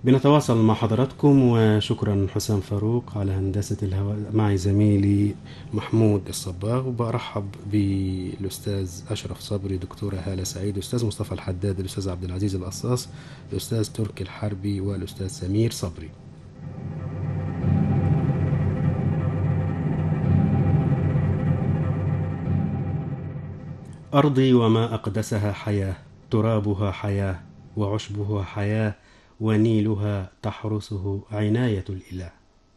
بنتواصل مع حضراتكم وشكرا حسام فاروق على هندسة الهواء معي زميلي محمود الصباغ وبرحب بالأستاذ أشرف صبري دكتورة هالة سعيد أستاذ مصطفى الحداد الأستاذ عبد العزيز القصاص الأستاذ تركي الحربي والأستاذ سمير صبري أرضي وما أقدسها حياة ترابها حياة وعشبها حياة ونيلها تحرسه عناية الإله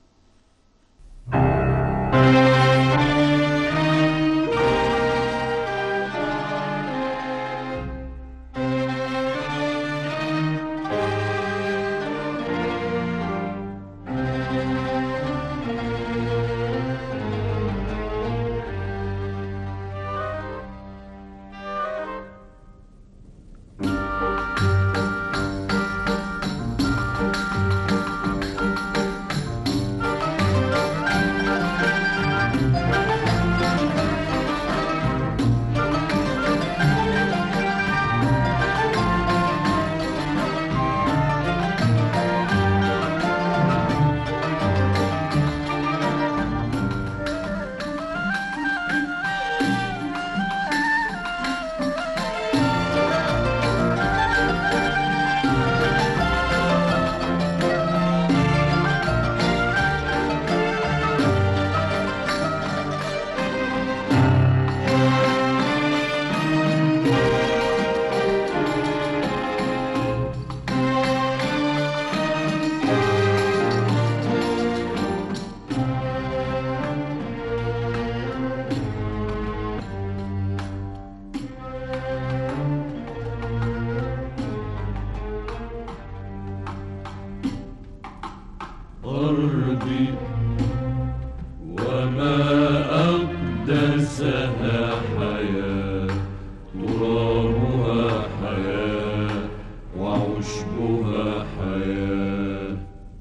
أرضي وما أقدسها حياة ترابها حياة وعشبها حياة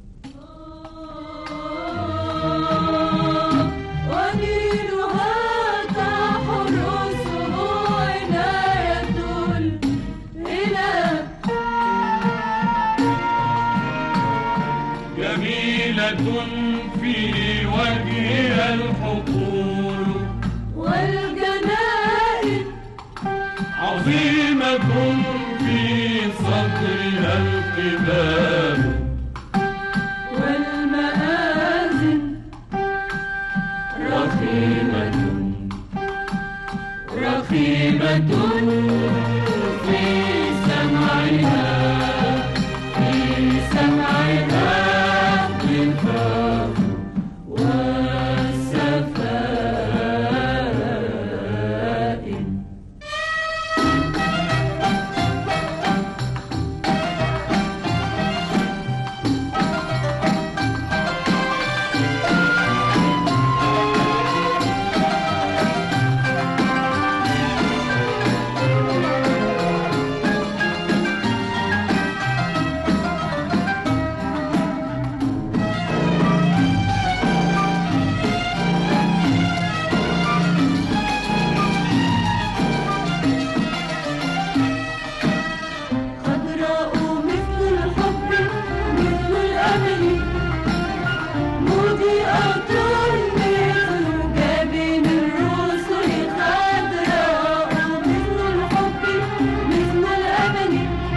ونيلها تحرسه عناية الإله جميلة في وجهها الحقول والجنائن عظيمة في صدرها القباب والمآذن رخيمة رخيمة في سمعها في سمعها الضفاف والسفائن خضراء مثل الحب مثل الأمل مضيئة مثل جبين الرسل خضراء مثل الحب مثل الأمل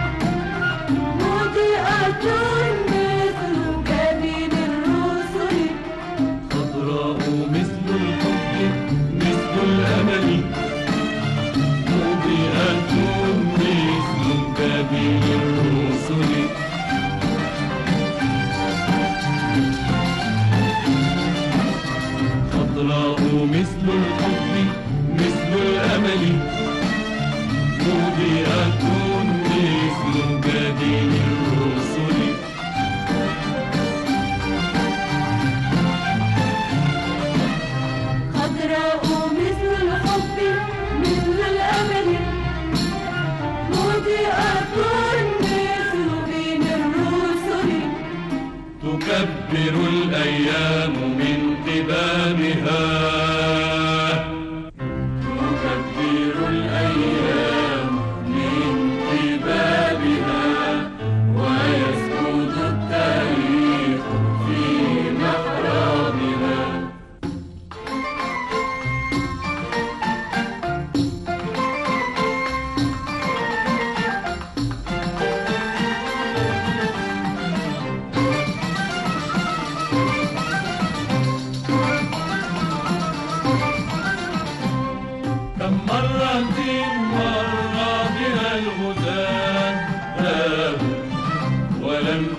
مضيئة مثل جبين الرسل خضراء مثل الحب مثل الأمل مضيئة مثل جبين الرسل خضراء مثل الحب مثل الأمل مضيئة مثل جبين الرسل خضراء مثل الحب مثل الأمل مضيئة مثل بين الرسل تكبر الأيام من قبابها تكبر الأيام من قبابها ويسجد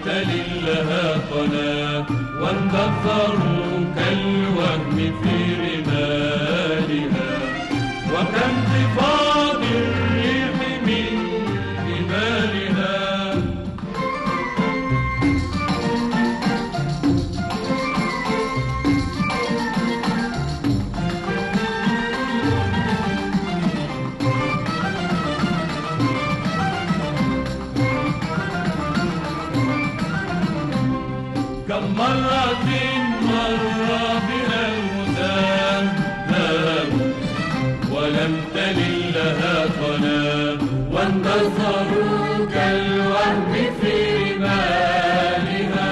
تلل لها قناة واندثروا كالوهم في رمالها وكانتفاض الريح من جبالها كم مرة مر بها المذنب ولم تلل لها قناة واندثروا كالوهم في رمالها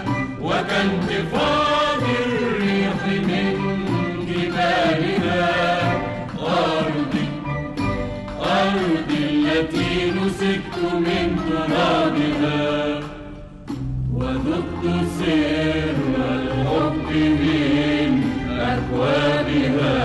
وكانتفاض الريح من جبالها أرضي أرضي التي نسكت من ترابها وذقت سر الحب من أكوابها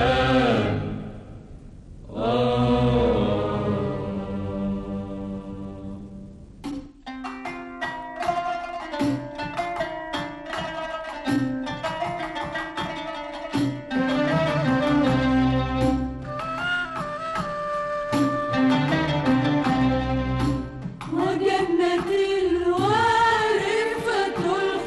وجنة الوارفة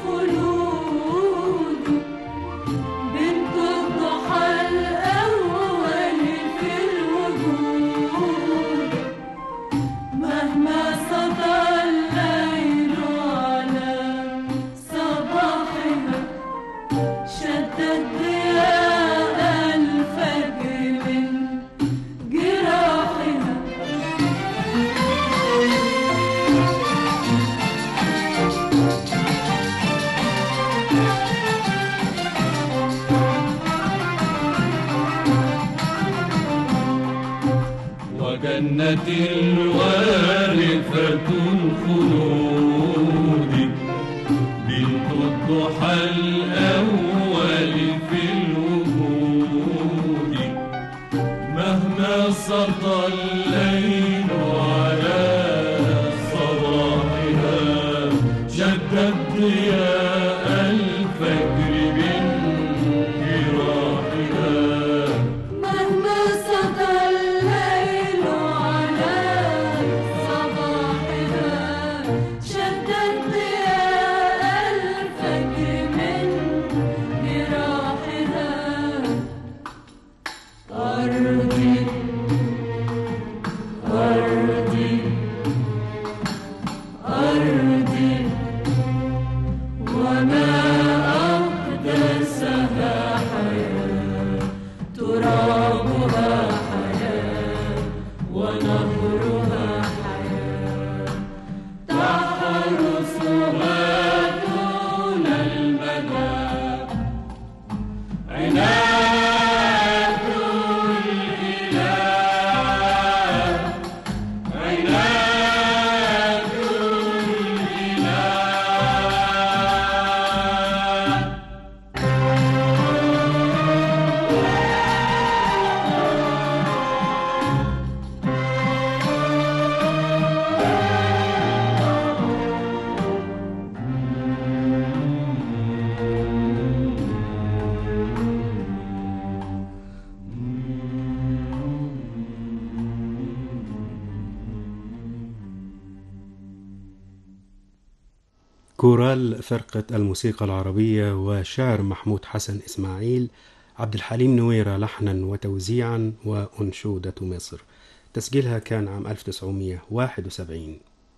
الخلود بنت الضحى الأول في الوجود مهما سطى الليل على صباحها شدت ضياء الفجر من جراحها وجنة الوارثة الخلود بنت الضحى الأول في الوجود مهما سطى الليل على صباحها شدت ضياء الفجر من جراحها مهما سطى الليل على صباحها شدت ضياء الفجر من جراحها أرضي أرضي أرضي وما أقدسها حياة ترابها حياة ونهرها حياة تحرسها طول المدى عناد الإله عناد الإله كورال فرقة الموسيقى العربية وشعر محمود حسن إسماعيل عبد الحليم نويرة لحنا وتوزيعا وأنشودة مصر تسجيلها كان عام 1971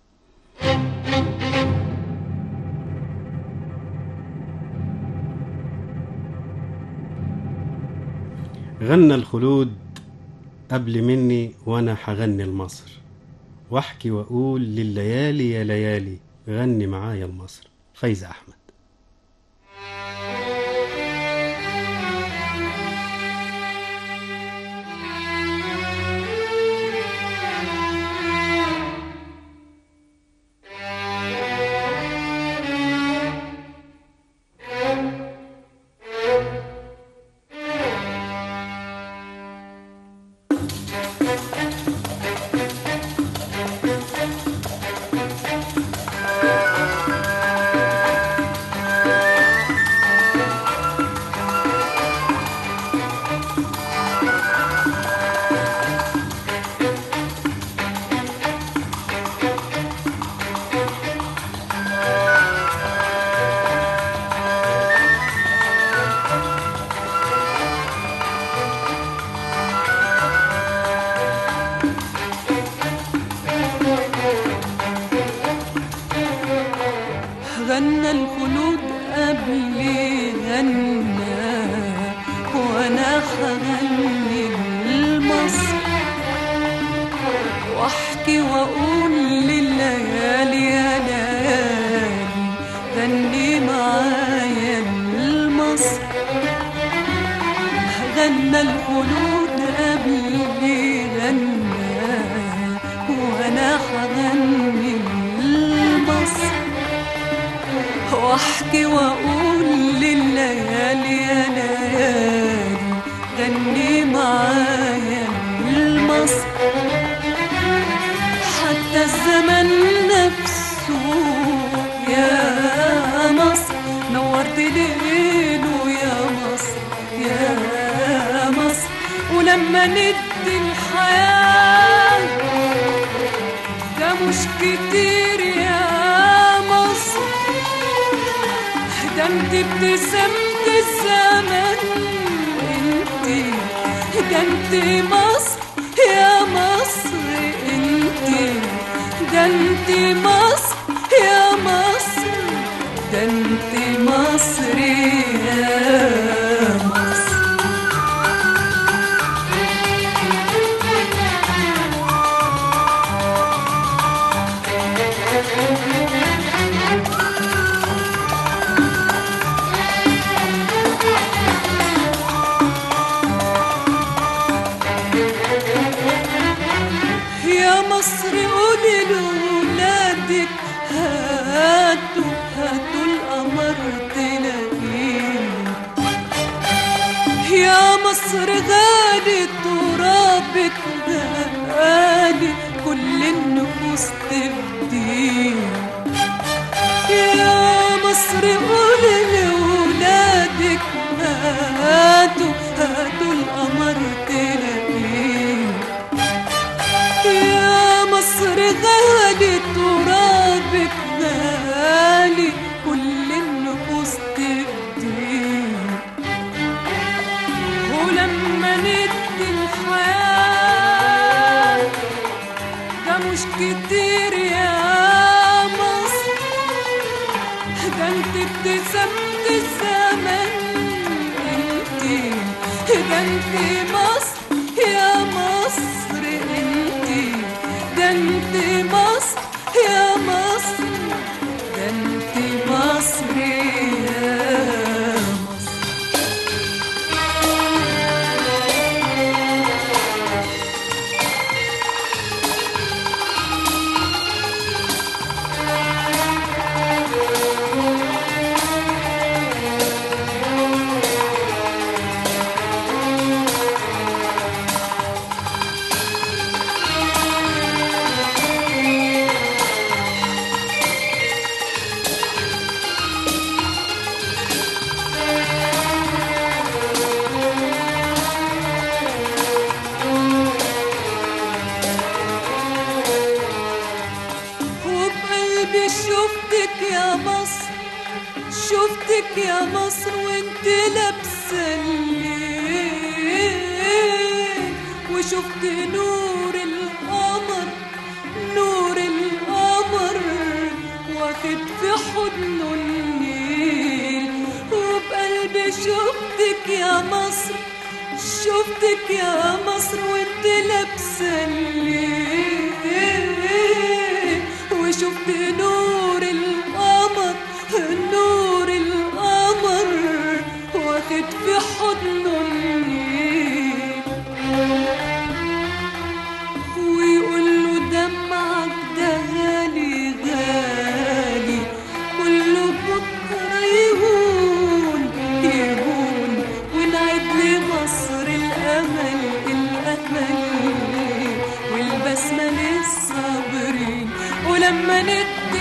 غنى الخلود قبل مني وانا حغني لمصر واحكي واقول لليالي يا ليالي غني معايا لمصر فايزة احمد Thank غنى الخلود قبلي غنى وانا هغني لمصر واحكي واقول لليالي يا ليالي غني معايا لمصر غنى الخلود قبلي غنى وانا هغني لمصر واحكي واقول لليالي يا ليالي غني معايا لمصر حتى الزمن نفسه يا مصر نورت ليله يا مصر يا مصر ولما ندي الحياة ده مش كتير يا مصر ده انت ابتسامة الزمن انت ده انت مصر يا مصر انت ده انت مصر يا مصر ده انت مصر يا مصر يا مصر قولي لولادك هاتوا هاتوا القمر تلاقيه يا مصر غالي ترابك غالي كل النفوس تفديه يا مصر قولي لولادك هاتوا هاتوا القمر تلاقيه يا مصر غالي ترابك غالي كل النفوس تبديه ولما ندي الحياة ده مش كتير يا مصر ده انت ابتسامة الزمن انت ده انت مصر يا مصر انت ده انت مصر يا مصر ده انت مصر يا مصر وبقلبي شفتك يا مصر شفتك يا مصر وانت لابسه الليل وشفت نور القمر نور القمر واخد في حضنه النيل وبقلبي شفتك يا مصر شفتك يا مصر وانت لابسه الليل وشفت نور القمر نور القمر واخد في حضنه النيل ويقول له دمعك ده غالي غالي كله بكره يهون يهون ونعيد لمصر الامل الامل والبسمه للصابرين ولما ندي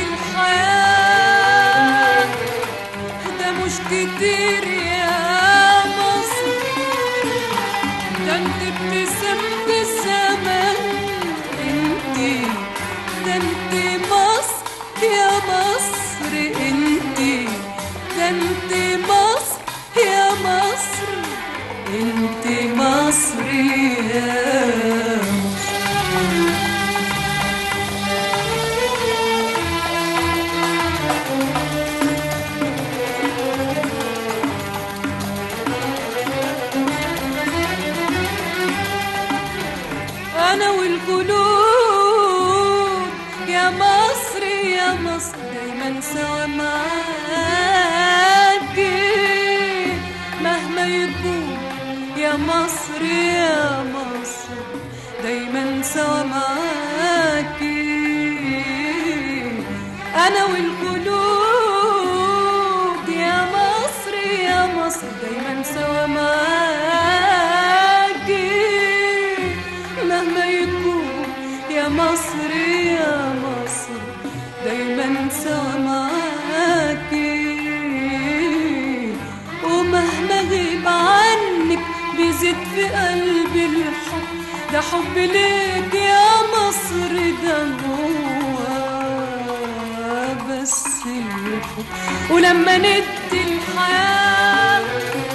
الحياه ده مش كتير يا مصر ده انت ابتسامة الزمن انت ده انت مصر يا مصر انت ده انت مصر يا مصر انت مصر يا مصر دايما سوا معاكي مهما يكون يا مصر يا مصر دايما سوا معاكي انا والقلوب يا مصر يا مصر دايما سوا معاكي مهما يكون يا مصر يا مصر دايما سوا معاكي ومهما غيب عنك بيزيد في قلبي الحب ده حب ليك يا مصر ده هو بس الحب ولما ندي الحياة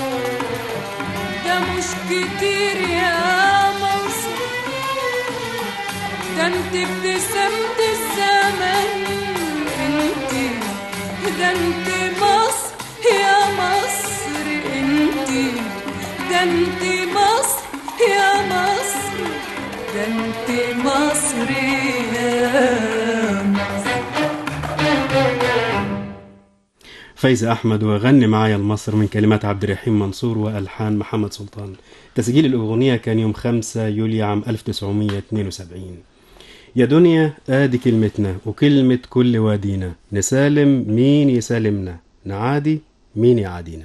ده مش كتير يا مصر ده انت ابتسامة الزمن انت ده انت مصر يا مصر انت ده انت مصر يا مصر ده انت مصر يا مصر فايزة أحمد وغني معايا المصر من كلمات عبد الرحيم منصور وألحان محمد سلطان تسجيل الأغنية كان يوم 5 يوليو عام 1972 يا دنيا آدي كلمتنا وكلمة كل وادينا نسالم مين يسالمنا نعادي مين يعادينا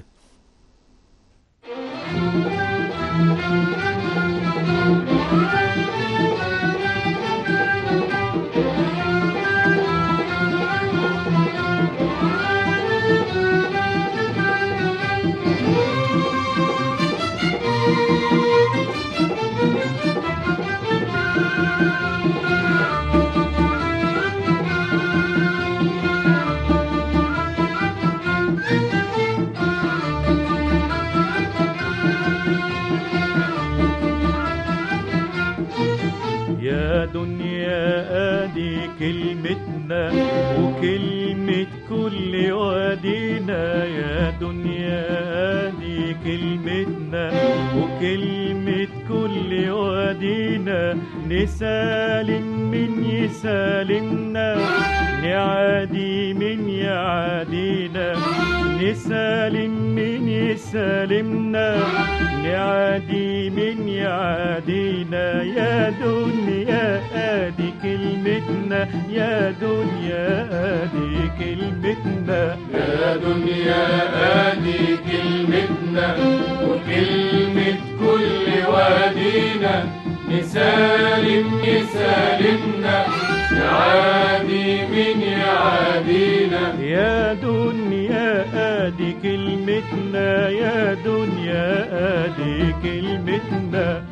يا دنيا ادي كلمتنا وكلمة كل وادينا يا دنيا ادي كلمتنا وكلمة كل وادينا نسالم من يسالمنا نعادي من يعادينا نسالم من يسالمنا نعادي من يعادينا يا دنيا ادي كلمتنا يا دنيا ادي كلمتنا يا دنيا ادي كلمتنا وكلمة كل وادينا نسالم يسالمنا يعادي من يعادينا يا دنيا ادي كلمتنا يا دنيا ادي كلمتنا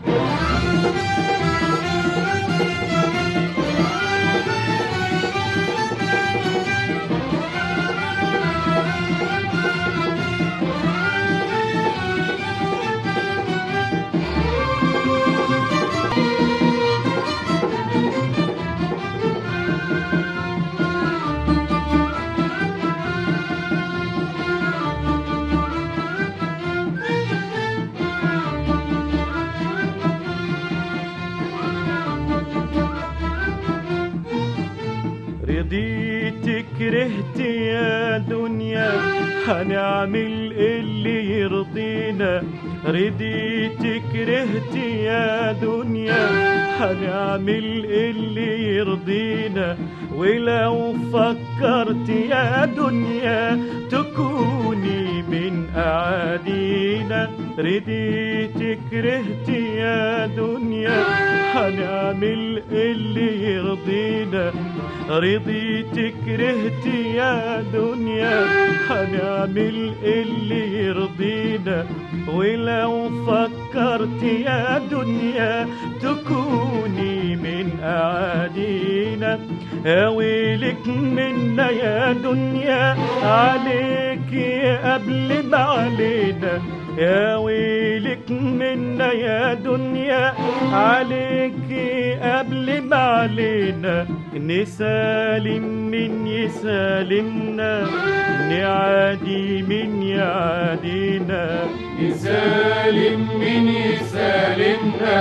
رضيت كرهت يا دنيا هنعمل اللي يرضينا رضيت كرهت يا دنيا هنعمل اللي يرضينا ولو فكرت يا دنيا تكوني من أعادينا رضيت كرهت يا دنيا هنعمل اللي يرضينا رضيت كرهت يا دنيا هنعمل اللي يرضينا ولو فكرت يا دنيا تكوني من أعادينا يا ويلك منا يا دنيا عليك قبل ما علينا يا ويلك منا يا دنيا عليك قبل ما علينا نسالم من يسالمنا نعادي من يعادينا يسالم من يسالمنا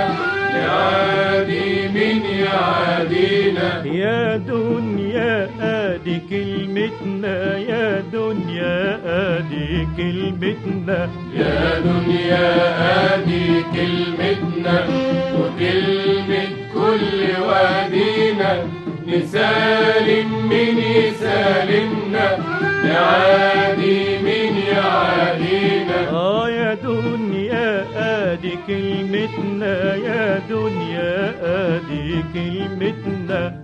يعادي من يعادينا يا دنيا ادي كلمتنا يا دنيا ادي كلمتنا يا دنيا ادي كلمتنا وكلمة كل وادينا نسالم من يسالمنا نعادي من يعادينا اه يا دنيا ادي كلمتنا يا دنيا ادي كلمتنا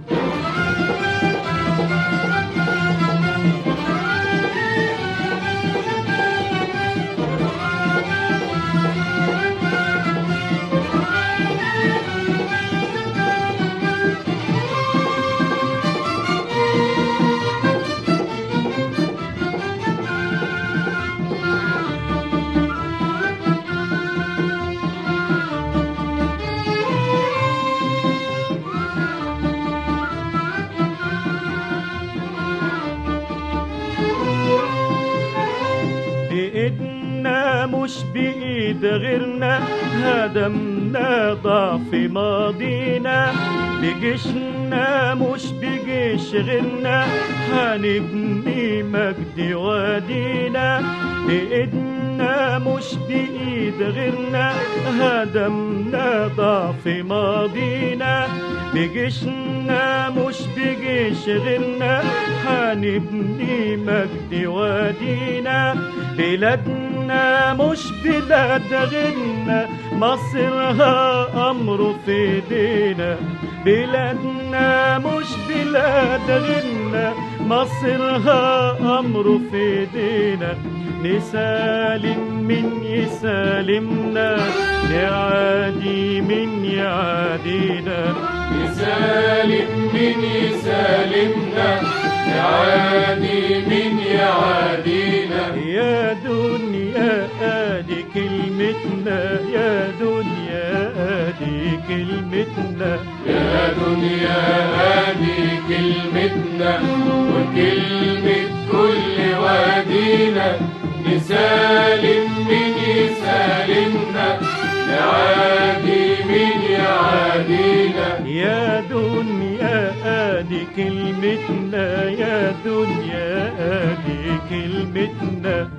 بإيدنا مش بإيد غيرنا هدمنا ضعف ماضينا بجيشنا مش بجيش غيرنا هنبني مجد وادينا بإيدنا مش بإيد غيرنا هدمنا ضعف ماضينا بجيشنا مش بجيش غيرنا هنبني مجد وادينا بلادنا مش بلاد غيرنا مصيرها أمره في ايدينا بلادنا مش بلاد غيرنا مصيرها أمره في ايدينا نسالم من يسالمنا نعادي من يعادينا يسالم من يسالمنا يعادي من يعادينا يا دنيا ادي كلمتنا يا دنيا ادي كلمتنا يا دنيا ادي كلمتنا وكلمة كل وادينا نسالم من يسالمنا نعادي من يعادينا يا دنيا ادي كلمتنا يا دنيا ادي كلمتنا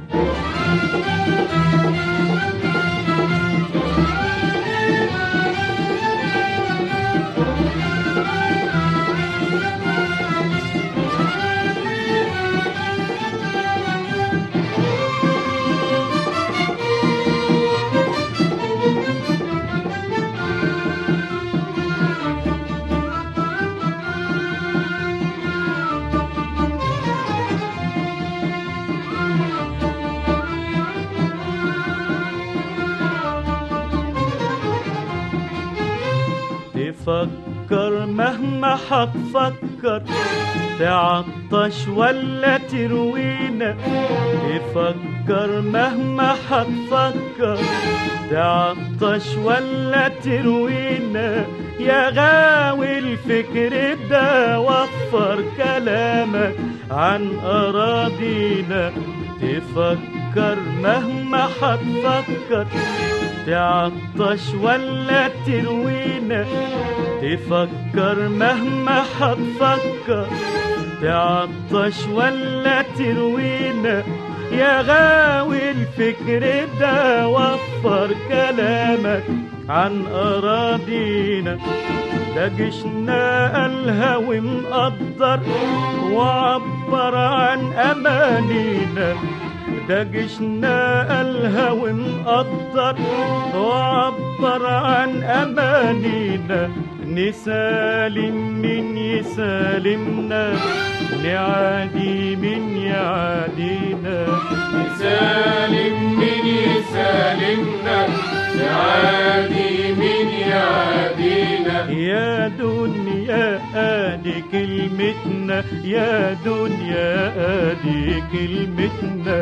تفكر مهما حتفكر تعطش ولا تروينا تفكر مهما حتفكر تعطش ولا تروينا يا غاوي الفكر ده وفر كلامك عن أراضينا تفكر مهما حتفكر تعطش ولا تروينا تفكر مهما حتفكر تعطش ولا تروينا يا غاوي الفكر ده وفر كلامك عن أراضينا ده جيشنا الهوي مقدر وعبر عن أمانينا ده جيشنا الهوي مقدر وعبر عن أمانينا نسالم من يسالمنا نعادي من يعادينا يسالم من يسالمنا يعادي من يعادينا يا دنيا ادي كلمتنا يا دنيا ادي كلمتنا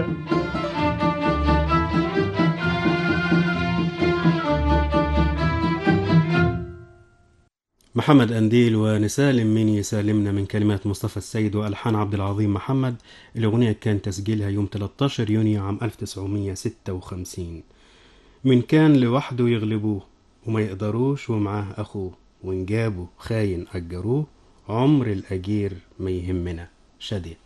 محمد أنديل ونسالم من يسالمنا من كلمات مصطفى السيد وألحان عبد العظيم محمد الأغنية كان تسجيلها يوم 13 يونيو عام 1956 من كان لوحده يغلبوه وما يقدروش ومعاه أخوه وإن جابوا خاين أجروه عمر الأجير ما يهمنا شادية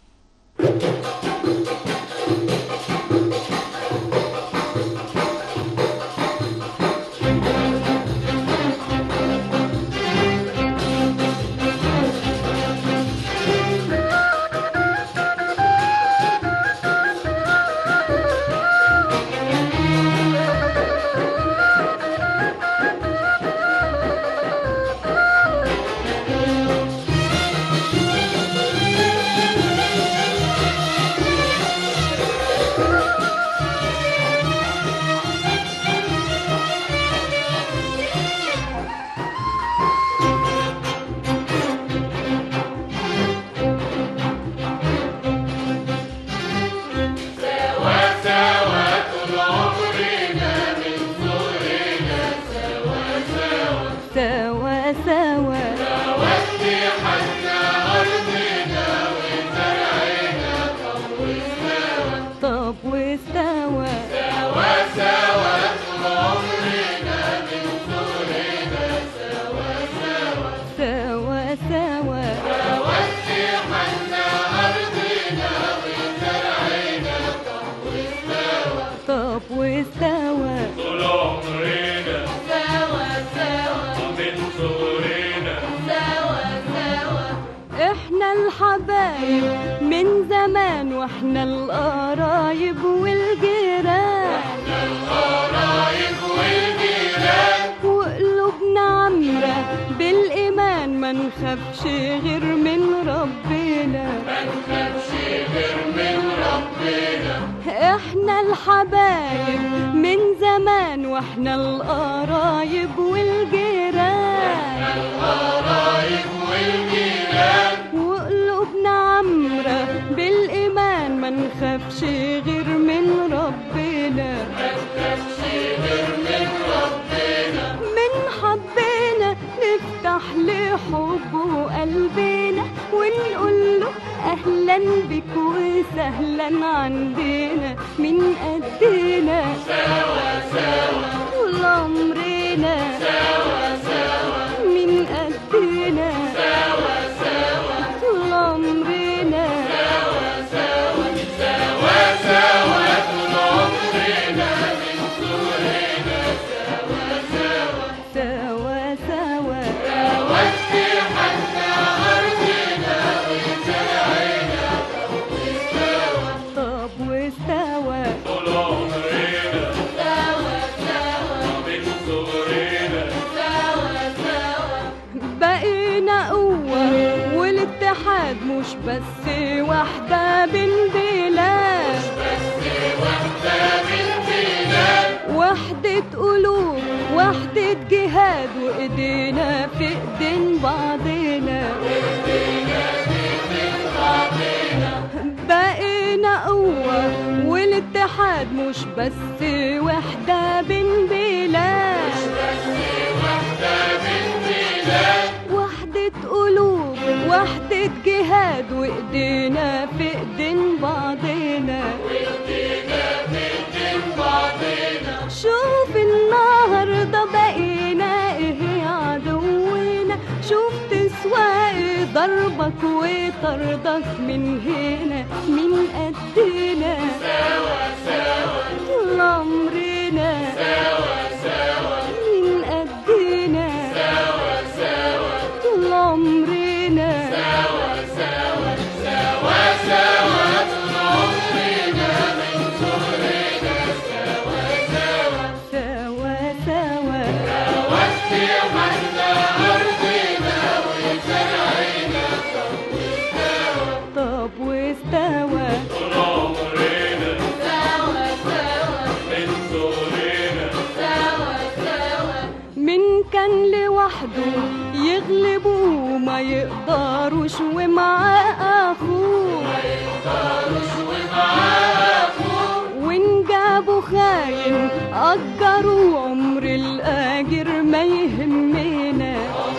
سوا سوا طب واستوى سوا سوا طب واستوى طول عمرنا من صغرنا احنا الحبايب من زمان واحنا القرايب والجيران قرايب والجيران وقلوبنا عمرة بالإيمان ما نخافش غير من ربنا ما نخافش غير من ربنا احنا الحبايب من زمان واحنا القرايب والجيران قرايب والجيران وقلوبنا عمرة بالإيمان ما نخافش غير من ربنا ما نخافش غير من ربنا من حبنا نفتح لحبه قلبنا ونقول له أهلا بك وسهلا عندنا من قدنا سوا سوا طول عمرنا سوا سوا من قدنا سوا سوا طول عمرنا سوا سوا سوا سوا طول عمرنا من صغرنا سوا سوا سوا سوا ودي حتى أرضنا وزرعنا طب واستوى طول عمرنا من صغرنا بقينا قوة والاتحاد مش بس واحدة بين بلاد واحدة من بلاد وحدة قلوب وحدة جهاد وإيدينا في إيدين بعضنا بقينا قوة والاتحاد مش بس وحدة بين بلاد واحدة من بلاد وحدة قلوب وحدة جهاد وإيدينا في إيدين بعضنا من بعضنا شوف النهاردة بقينا إيه عدونا شوف تسوى إيه ضربك وطردك من هنا من قدنا سوا سوا طول عمرنا سوا سوا من قدنا سوا سوا طول عمرنا سوا سوا سوا سوا طول عمرنا من صغرنا سوا سوا سوا سوا ودي حتى أرضنا وزرعنا طب واستوى طول عمرنا من صغرنا من كان لوحده يغلبه ما يقدروش ومعاه اخوه وان جابوا خاين اجروا عمر الاجر ما يهمنا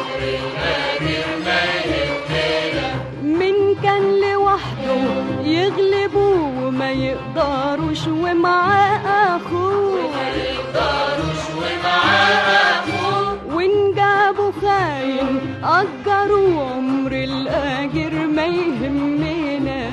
من كان لوحده يغلبه وما يقدروش ومعاه اخوه يقدروش ومعاه أخوه أجروا عمر الآجر ما يهمنا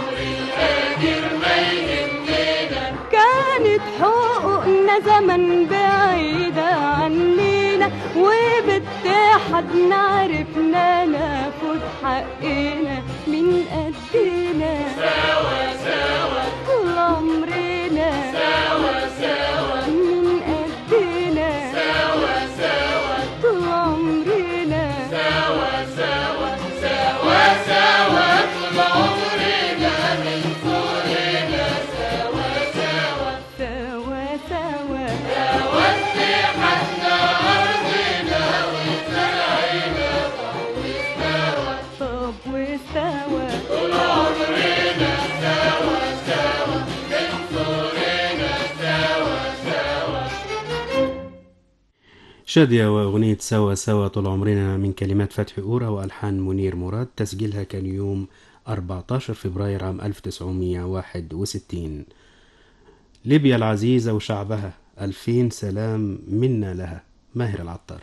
كانت حقوقنا زمن بعيدة عنينا وباتحادنا عرفنا ناخد حقنا من قدنا سوا سوا طول عمرنا سوا سوا من قدنا سوا سوا طول عمرنا سوا سوا طب واستوى شادية وأغنية سوا سوا طول عمرنا من كلمات فتحي أورا وألحان منير مراد تسجيلها كان يوم 14 فبراير عام 1961 ليبيا العزيزة وشعبها ألفين سلام منا لها ماهر العطار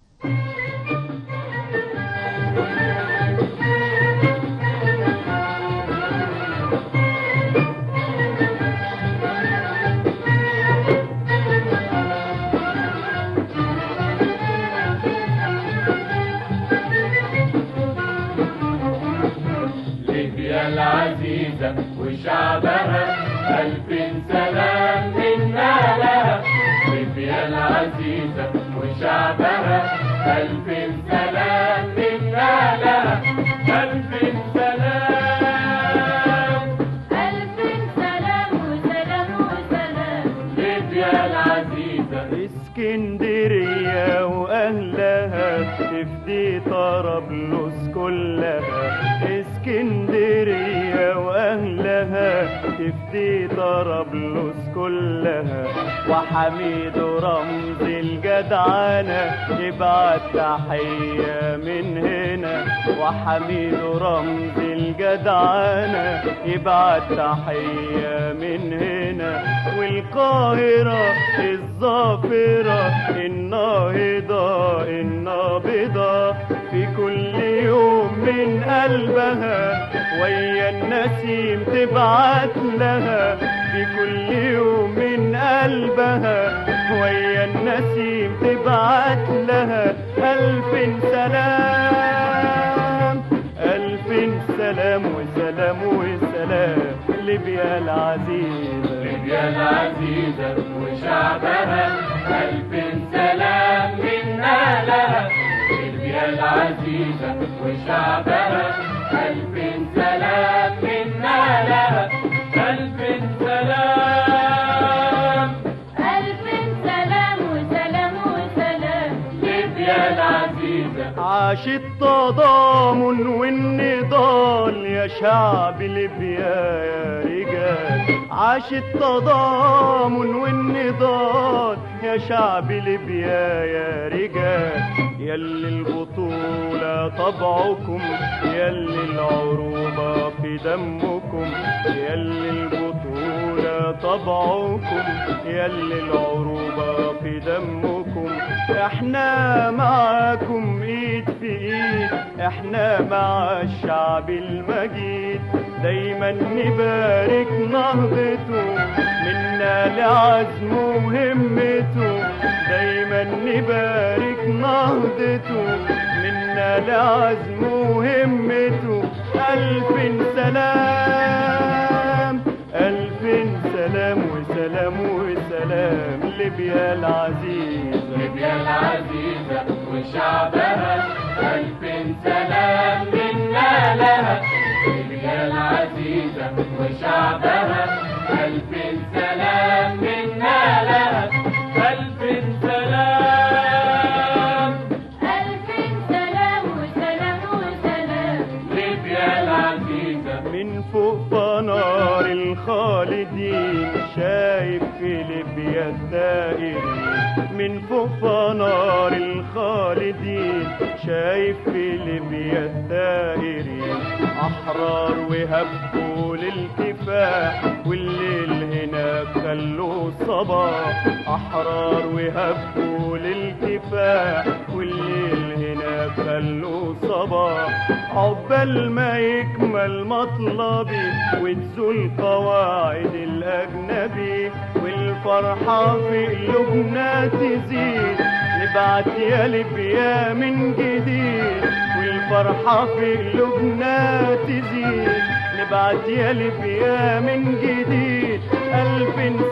ليبيا العزيزة وشعبها ألف سلام منا لها ليبيا العزيزة وشعبها ألف سلام منا لها ألف سلام ألف سلام وسلام وسلام ليبيا العزيزة اسكندرية وأهلها تفدي طرابلس كلها اسكندرية وأهلها تفدي طرابلس كلها وحميد رمز الجدعنة يبعت تحية من هنا وحميد رمز الجدعنة يبعت تحية من هنا والقاهرة الظافرة الناهضة النابضة في كل يوم من قلبها ويا النسيم تبعت لها في كل يوم من قلبها ويا النسيم تبعت لها ألف سلام ألف سلام وسلام وسلام ليبيا العزيزة ليبيا العزيزة وشعبها ألف سلام منا لها ليبيا العزيزة وشعبها ألف سلام منا لها ألف سلام ألف سلام وسلام وسلام ليبيا العزيزة عاش التضامن والنضال يا شعب ليبيا يا رجال عاش التضامن والنضال يا شعب ليبيا يا رجال يلي البطولة طبعكم يلي العروبة في دمكم يلي البطولة طبعكم يلي العروبة في دمكم احنا معاكم ايد في ايد احنا مع الشعب المجيد دايما نبارك نهضته منا لعزمه وهمته دايما نبارك نهضته منا لعزمه وهمته ألف سلام ألف سلام وسلام وسلام ليبيا العزيزة ليبيا العزيزة وشعبها ألف سلام منا لها ليبيا العزيزة وشعبها ألف سلام منا لها ألف سلام ألف سلام وسلام وسلام ليبيا العزيزة من فوق فنار الخالدين شايف في ليبيا الدائرين من فوق فنار الخالدين شايف في ليبيا الدائرين أحرار وهبوا للكفاح والليل هناك خلوه صباح أحرار وهبوا للكفاح والليل هناك خلوه عقبال ما يكمل مطلبي وتزول قواعد الأجنبي والفرحة في قلوبنا تزيد نبعت يا ليبيا من جديد والفرحة في قلوبنا تزيد نبعت يا ليبيا من جديد ألف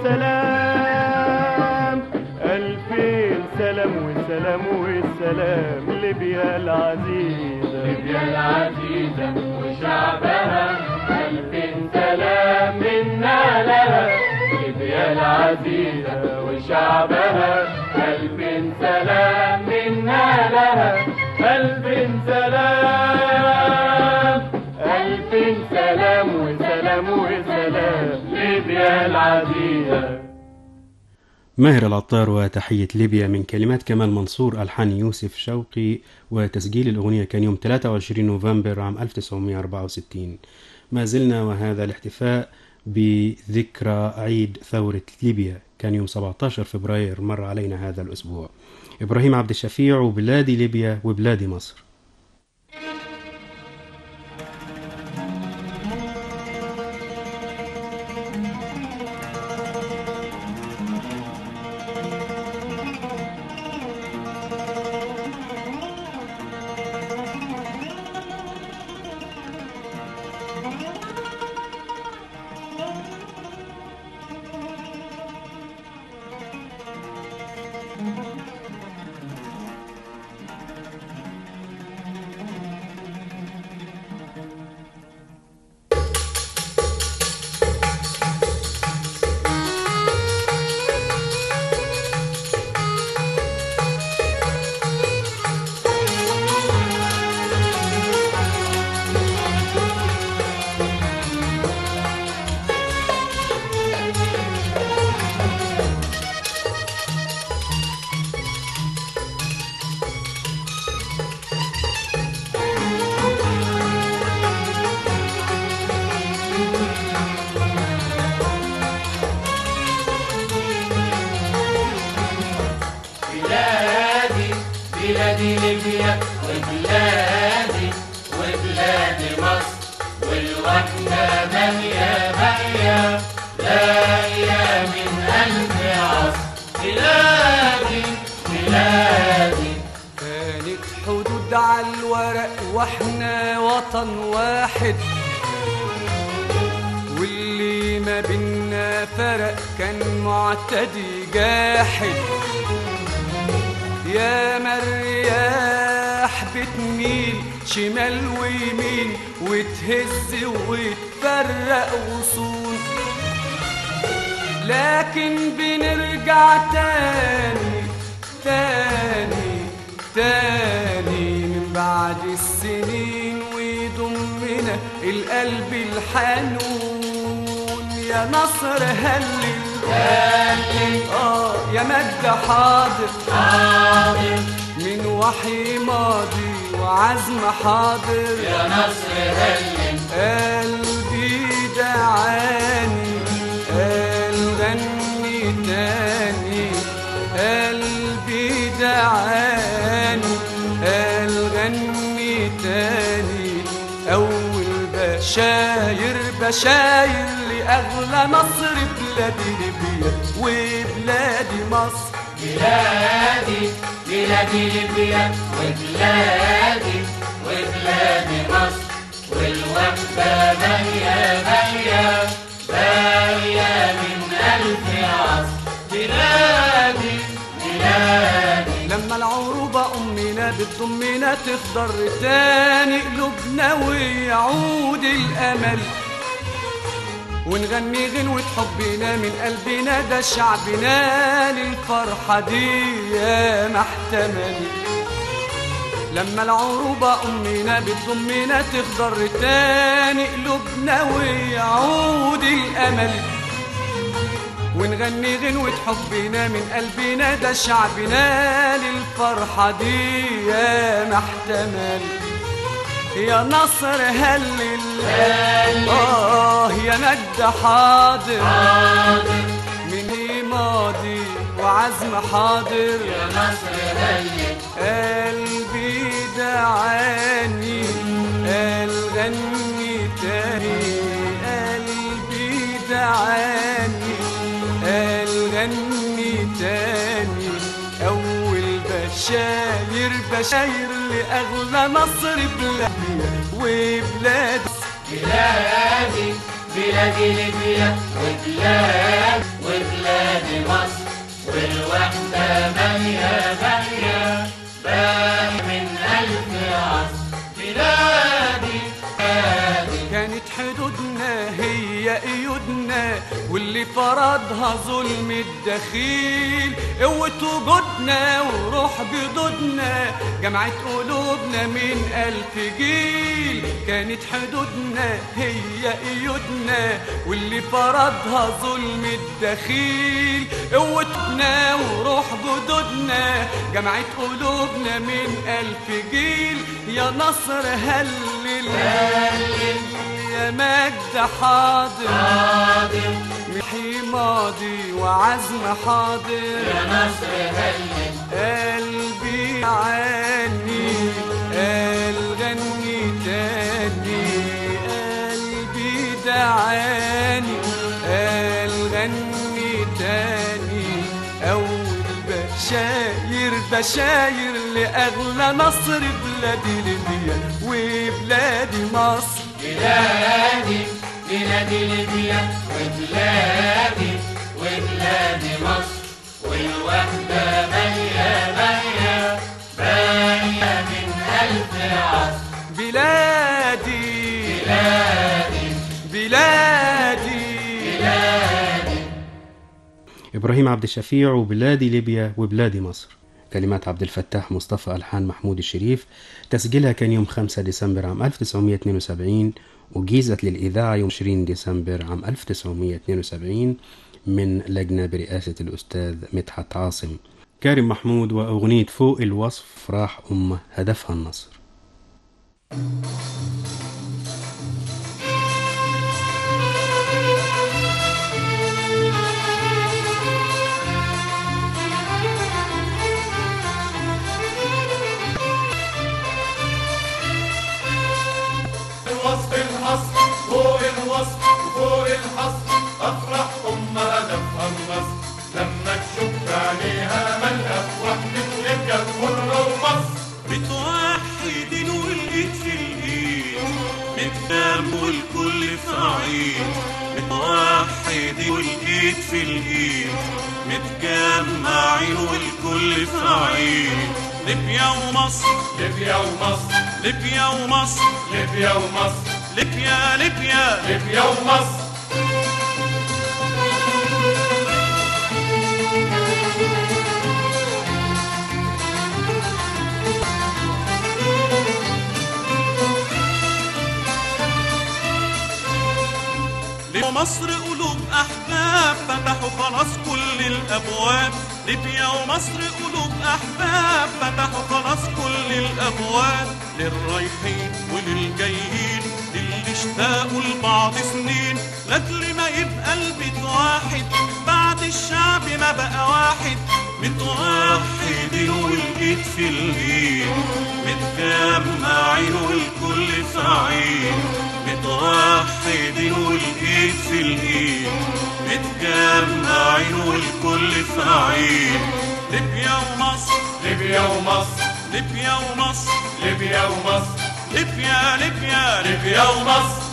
سلام ألفين سلام وسلام وسلام ليبيا العزيزة ليبيا العزيزة وشعبها ألف سلام منا لها ليبيا العزيزة وشعبها ألف سلام منا لها ألف سلام ألف سلام وسلام وسلام ليبيا العزيزة ماهر العطار وتحية ليبيا من كلمات كمال منصور ألحان يوسف شوقي وتسجيل الأغنية كان يوم 23 نوفمبر عام 1964 ما زلنا وهذا الاحتفاء بذكرى عيد ثورة ليبيا كان يوم 17 فبراير مر علينا هذا الأسبوع إبراهيم عبد الشفيع وبلادي ليبيا وبلادي مصر بلادي بلادي ليبيا وبلادي وبلادي مصر والوحدة بانية بانية باقية من ألف عصر بلادي بلادي كانت حدود على الورق واحنا وطن واحد واللي ما بينا فرق كان معتدي جاحد يا مرياح بتميل شمال ويمين وتهز وتفرق وصول لكن بنرجع تاني تاني تاني من بعد السنين ويضمنا القلب الحنون يا نصر هلل اه يا مجد حاضر حاضر من وحي ماضي وعزم حاضر يا نصر هلم قلبي دعاني قال غني تاني قلبي دعاني قال غني تاني أول بشاير بشاير لأغلى مصر بلادي ليبيا وبلادي مصر بلادي بلادي ليبيا وبلادي وبلادي مصر والوحدة باقية باقية باقية من ألف عصر بلادي بلادي لما العروبة أمنا بتضمنا تخضر تاني قلوبنا ويعود الأمل ونغني غنوة حبنا من قلبنا ده شعبنا للفرحة دي يا محتمل لما العروبة أمنا بتضمنا تخضر تاني قلوبنا ويعود الأمل ونغني غنوة حبنا من قلبنا ده شعبنا للفرحة دي يا محتمل يا نصر هلل آه يا مجد حاضر من ماضي وعزم حاضر يا نصر هلم قلبي دعاني دعاني قال غني تاني أول بشاير بشاير لأغلى مصر بلادي وبلاد بلادي بلادي ليبيا وبلاد وبلادي مصر والوحدة مالية مالية باقي من ألف عصر بلادي بلادي كانت حدودنا هي قيودنا واللي فرضها ظلم الدخيل قوة وجودنا وروح جدودنا جمعت قلوبنا من ألف جيل كانت حدودنا هي قيودنا واللي فرضها ظلم الدخيل قوتنا وروح جدودنا جمعت قلوبنا من ألف جيل يا نصر هلل يا مجد حاضر حاضر محي ماضي وعزم حاضر يا نصر هلل قلبي عاني قال غني تاني قلبي دعاني قال غني تاني أول بشاير بشاير لأغلى نصر بلادي ليبيا وبلادي مصر بلادي بلادي ليبيا وبلادي وبلادي مصر والوحدة مالية مالية باقية من ألف عصر بلادي بلادي بلادي إبراهيم عبد الشفيع وبلادي ليبيا وبلادي مصر كلمات عبد الفتاح مصطفى ألحان محمود الشريف تسجيلها كان يوم 5 ديسمبر عام 1972 وجيزت للإذاعة يوم 20 ديسمبر عام 1972 من لجنة برئاسة الأستاذ مدحت عاصم كارم محمود وأغنية فوق الوصف راح أمه هدفها النصر الوصف الحصر فوق الوصف وفوق الحصر افرح ام هدفها النصر لما تشوف عليها ملقى وحدة ليبيا الحرة ومصر متوحدين والايد في الايد متنام والكل في عيد متوحدين والايد في الايد متجمعين والكل في عيد ليبيا ومصر ليبيا ومصر ليبيا ومصر ليبيا ومصر ليبيا ليبيا ليبيا ومصر ليبيا ومصر قلوب احباب فتحوا خلاص كل الابواب ليبيا ومصر قلوب احباب فتحوا خلاص كل الابواب للرايحين وللجايين للي اشتاقوا لبعض سنين لاجل ما يبقى البيت واحد بعد الشعب ما بقى واحد متوحدين والايد في الايد متجمعين والكل في عين متوحدين والايد في الايد متجمعين والكل في عين ليبيا ومصر ليبيا ومصر ليبيا ومصر ليبيا ومصر ليبيا ليبيا ليبيا ومصر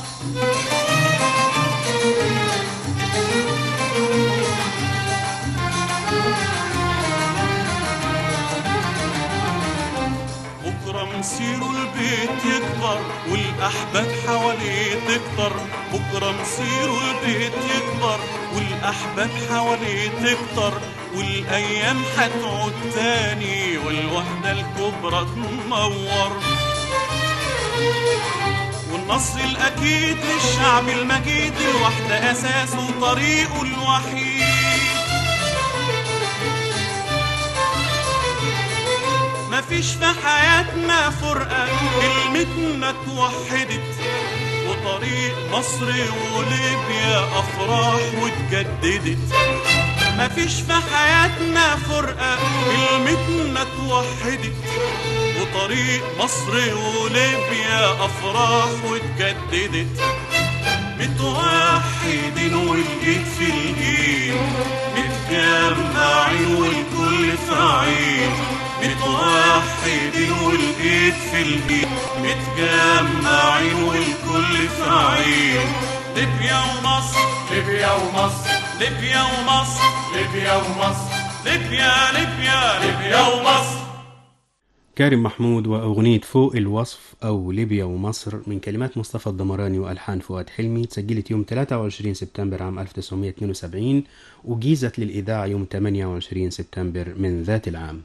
بكرة مسيره البيت يكبر والأحباب حواليه تكتر بكرة مسيره البيت يكبر والأحباب حواليه تكتر والأيام هتعود تاني والوحدة الكبرى تنور والنصر الأكيد للشعب المجيد الوحدة أساسه طريقه الوحيد مفيش في حياتنا فرقة كلمتنا اتوحدت وطريق مصر وليبيا أفراح واتجددت مفيش في حياتنا فرقة كلمتنا اتوحدت وطريق مصر وليبيا أفراح واتجددت متوحدين والايد في الايد متجمعين والكل في عين متوحدين والايد في الايد متجمعين والكل في عين ليبيا ومصر ليبيا ومصر ليبيا ومصر ليبيا ومصر ليبيا ليبيا ليبيا ومصر كارم محمود وأغنية فوق الوصف أو ليبيا ومصر من كلمات مصطفى الدمراني وألحان فؤاد حلمي تسجلت يوم 23 سبتمبر عام 1972 وجيزت للإذاعة يوم 28 سبتمبر من ذات العام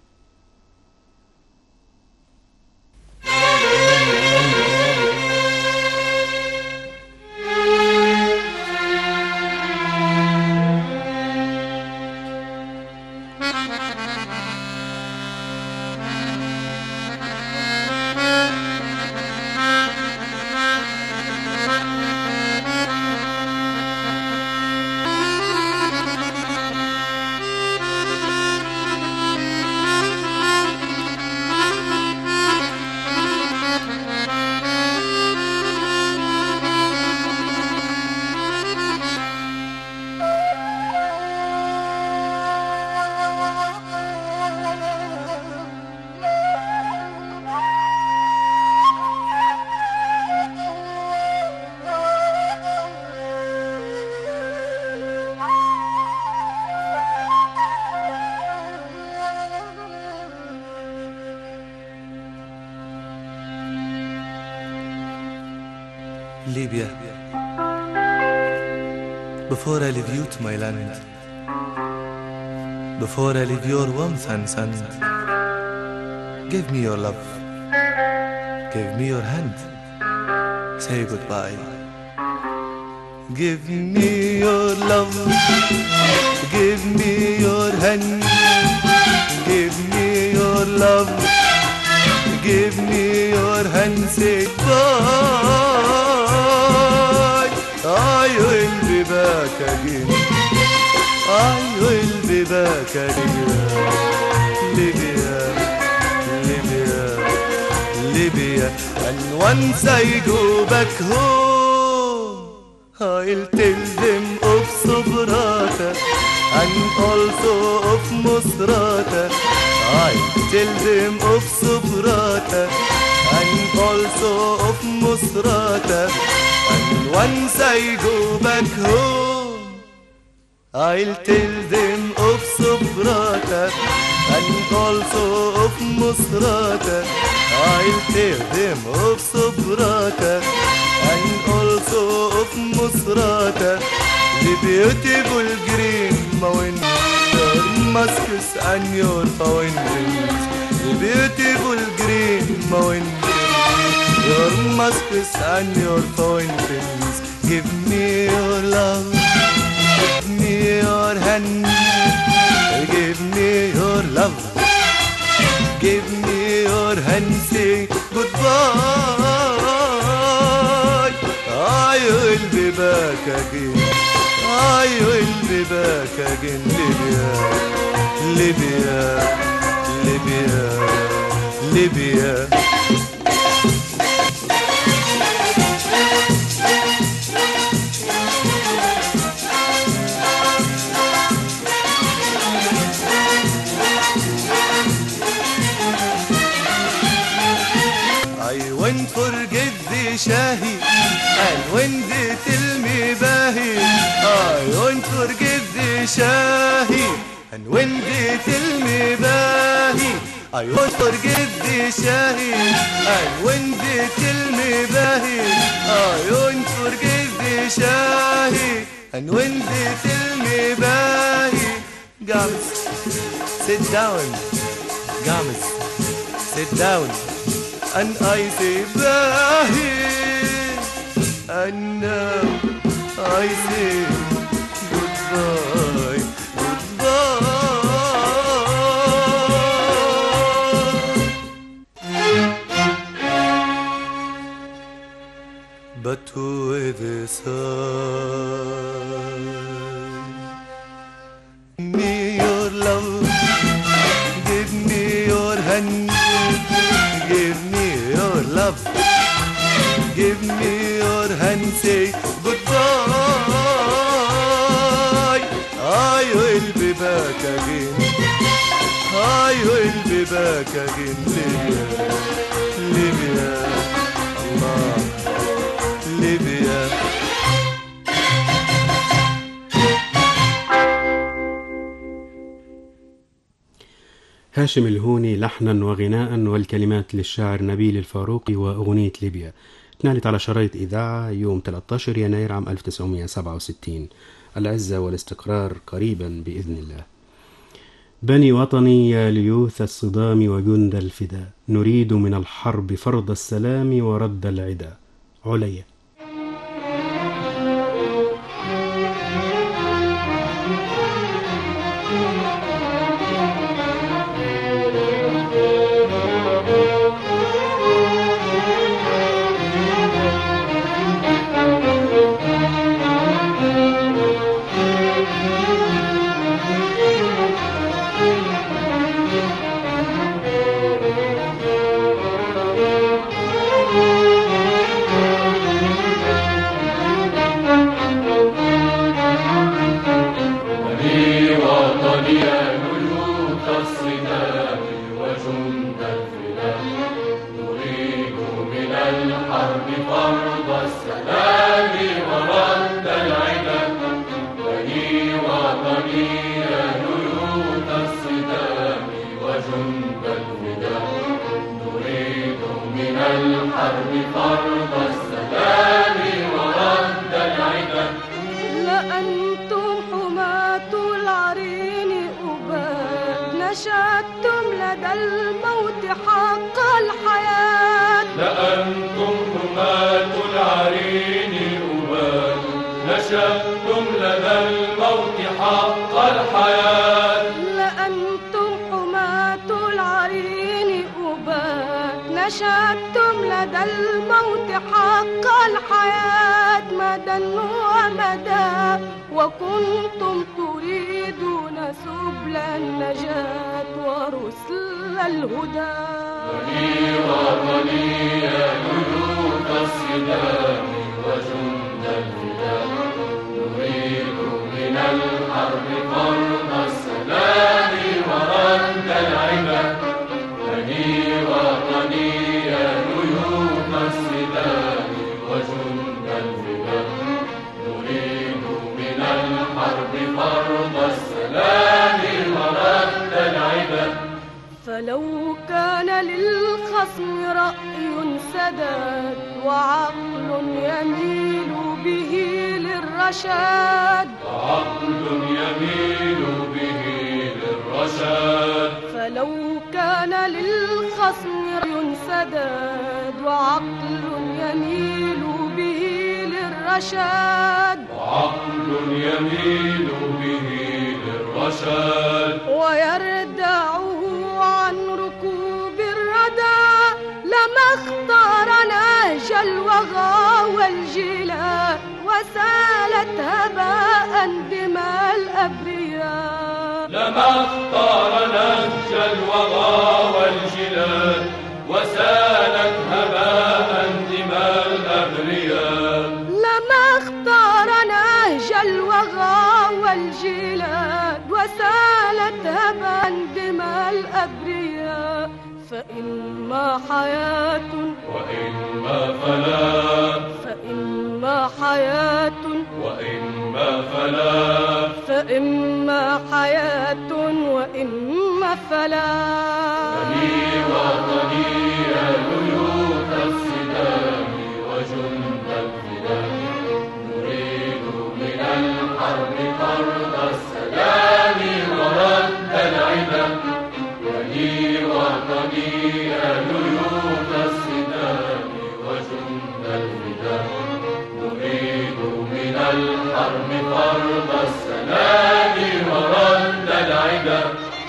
Libya. Before I leave you to my land, before I leave your warmth and sun, give me your love, give me your hand, say goodbye. Give me your love, give me your hand, give me your love. Give me your hand, say bye. I will be back again. I will be back again. Libya, Libya, Libya. And once I go back home, I'll tell them of Sobrata and also of Musrata. I'll tell them of Sobrata and also of Musrata. And once I go back home, I'll tell them of Sobrata and also of Musrata. I'll tell them of Sobrata and also of Musrata. The beautiful green mountains, your muskets and your fountains. The beautiful green mountains, your muskets and your fountains. Give me your love, give me your hand, give me your love. Give me your hand, say goodbye. I will be back again. I will be back again, Libya, Libya, Libya, Libya. I won't forget the Shahi and when they tell me Bahi I won't forget the Shahi and when they tell me Bahi I won't forget the Shahi and when they tell me Bahi I won't forget the Shahi and when they tell me Bahi Gamis, sit down Gamis, sit down and I say Bahi and now I say goodbye, goodbye. But with a sigh, me your love, give me your hand. Give me your love. Give me your hand. Say goodbye. هاي والبباكاجين هاي والبباكاجين ليبيا ليبيا الله ليبيا هاشم الهوني لحنا وغناء والكلمات للشاعر نبيل الفاروقي وأغنية ليبيا اتنالت على شرايط إذاعة يوم 13 يناير عام 1967 العزة والاستقرار قريبا بإذن الله بني وطني يا ليوث الصدام وجند الفدا نريد من الحرب فرض السلام ورد العدا عليا بني وطني يا ملوك الصدام وجند الفداء نريد من الحرب فرض السلام ورد العدا بني وطني يا ملوك الصدام وجند الفداء نريد من الحرب فرض السلام ورد العدا لأنتم حماة العرين أباد نشدتم لدى الموت حق الحياة لأنتم حماة العرين أباد نشأتم لدى الموت حق الحياة لأنتم حماة العرين أباد نشدتم لدى الموت حق الحياة مدى ومدى وكنتم تريدون سبل النجاة ورسل الهدى بني وطني يا ملوك الصدام وجند الفداء نريد من الحرب فرض السلام ورد العدا بني وطني يا ملوك الصدام وجند الفداء نريد من الحرب فرض السلام ورد العدا فلو كان للخصم رأي سداد وعقل يميل به للرشاد عقل يميل به للرشاد فلو كان للخصم رأي سداد وعقل يميل به للرشاد وعقل يميل به للرشاد ويردعه عن ركوب الردى لما اختار نهج الوغى والجلاء وسالت هباء دماء الأبرياء لما اختار نهج الوغى والجلال وسالت هباء دماء الأبرياء لما اختار نهج الوغى والجلاد وسالت هبا دماء الأبرياء فإما حياة وإما فلا فإما حياة وإما فلا فإما حياة وإما فلا بني وطني يا ملوك الصدام وجند الفداء نريد من الحرب فرض السلام ورد العدا بني وطني يا ملوك الصدام وجند الفداء نريد من الحرب فرض السلام ورد العدا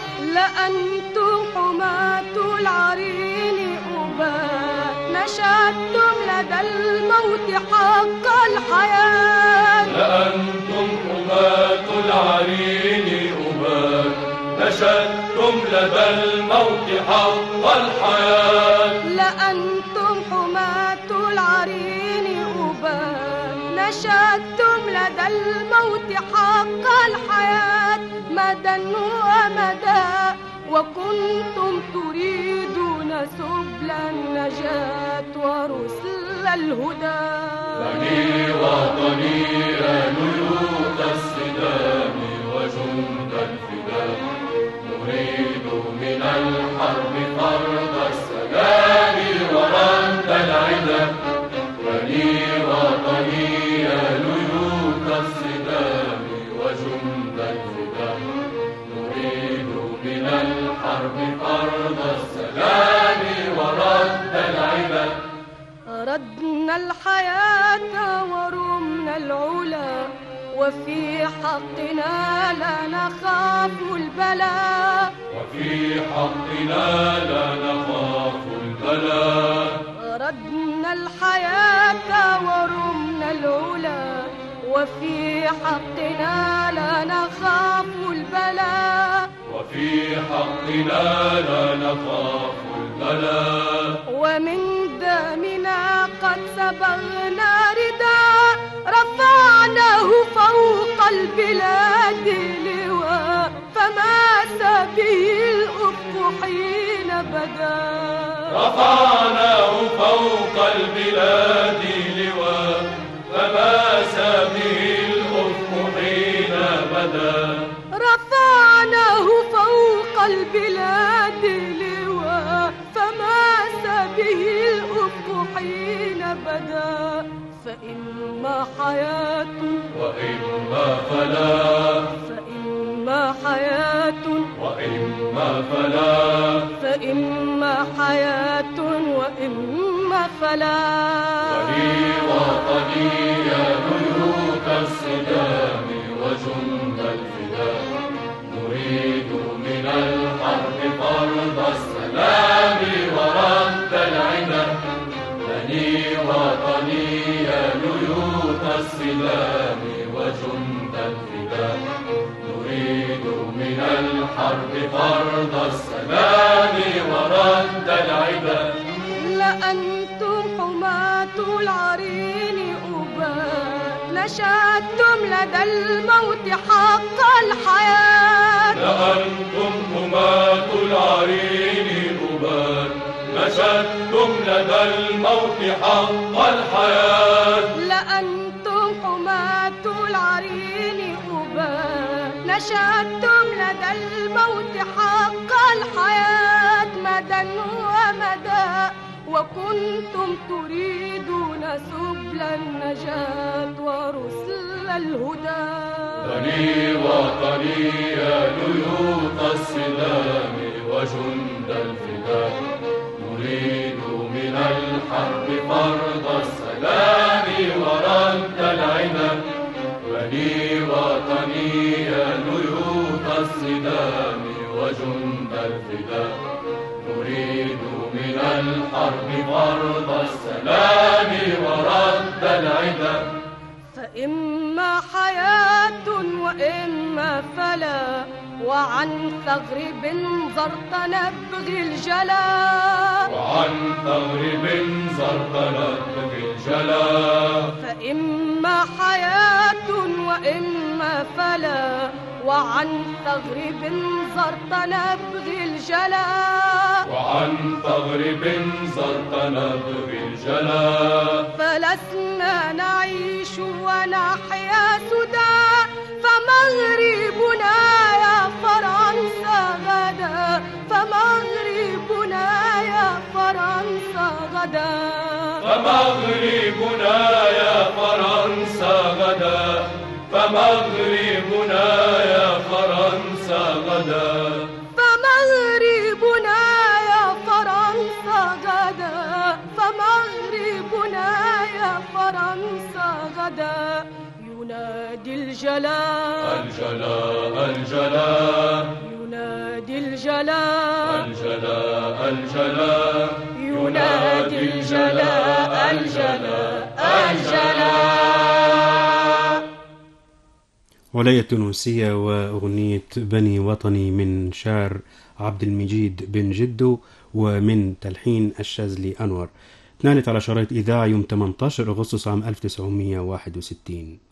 لأنتم حماة العرين أبات نشدتم لدى الموت حق الحياة لأنتم حماة العرين أباد نشدتم لدى الموت حق الحياة لأنتم حماة العرين أبات نشدتم لدى الموت حق الحياة مدى ومدى وكنتم تريدون سبل النجاة ورسل الهدى بني وطني يا نيوت الصدام وجند الفداء نريد من الحرب فرض السلام ورد العدا بني وطني يا نيوت الصدام وجند الفداء نريد من الحرب فرض السلام ورد العدا ردنا الحياة ورمنا العلا وفي حقنا لا نخاف البلاء وفي حقنا لا نخاف البلاء ردنا الحياة ورمنا العلا وفي حقنا لا نخاف البلاء وفي حقنا لا نخاف البلاء ومن دمنا قد صبغنا رداء رفعناه فوق البلاد لواء فماس به الأفق حين بدا رفعناه فوق البلاد لواء فماس به الأفق حين بدا رفعناه فوق البلاد لواء فماس به الأفق حين بدا فإما حياة وإما فلا فإما حياة وإما فلا فإما حياة وإما فلا بني وطني يا ملوك الصدام وجند الفداء نريد من الحرب فرض السلام ورد العدا بني وطني يا ليوث السلام وجند الفداء نريد من الحرب فرض السلام ورد العدا لأنتم حماة العرين أباء نشأتم لدى الموت حق الحياة لأنتم حماة العرين أبات نشدتم لدى الموت حق الحياة لأنتم حماة العرين أباء نشأتم لدى الموت حق الحياة مدى ومدى وكنتم تريدون سبل النجاة ورسل الهدى بني وطني يا ليوث السلام وجند الفداء نريد من الحرب فرض السلام ورد العدا بني وطني يا ليوث السلام وجند الفداء نريد من الحرب فرض السلام ورد العدا فإما حياة وإما فلا وعن ثغر زرت نبغي الجلا وعن ثغر زرقلت بالجلا فإما حياة وإما فلا وعن ثغر زرت نبغي الجلا وعن ثغر زرقلت بالجلا فلسنا نعيش ونحيا سدى فمغربنا يا فرنسا غدا فمغربنا يا فرنسا غدا فمغربنا يا فرنسا غدا فمغربنا يا فرنسا غدا فمغربنا يا فرنسا غدا فمغربنا يا فرنسا غدا ينادي الجلا الجلا الجلا ينادي الجلا الجلا الجلا ينادي الجلا الجلا الجلا ولاية تونسية وأغنية بني وطني من شعر عبد المجيد بن جدو ومن تلحين الشاذلي أنور تنالت على شرايط إذاعة يوم 18 أغسطس عام 1961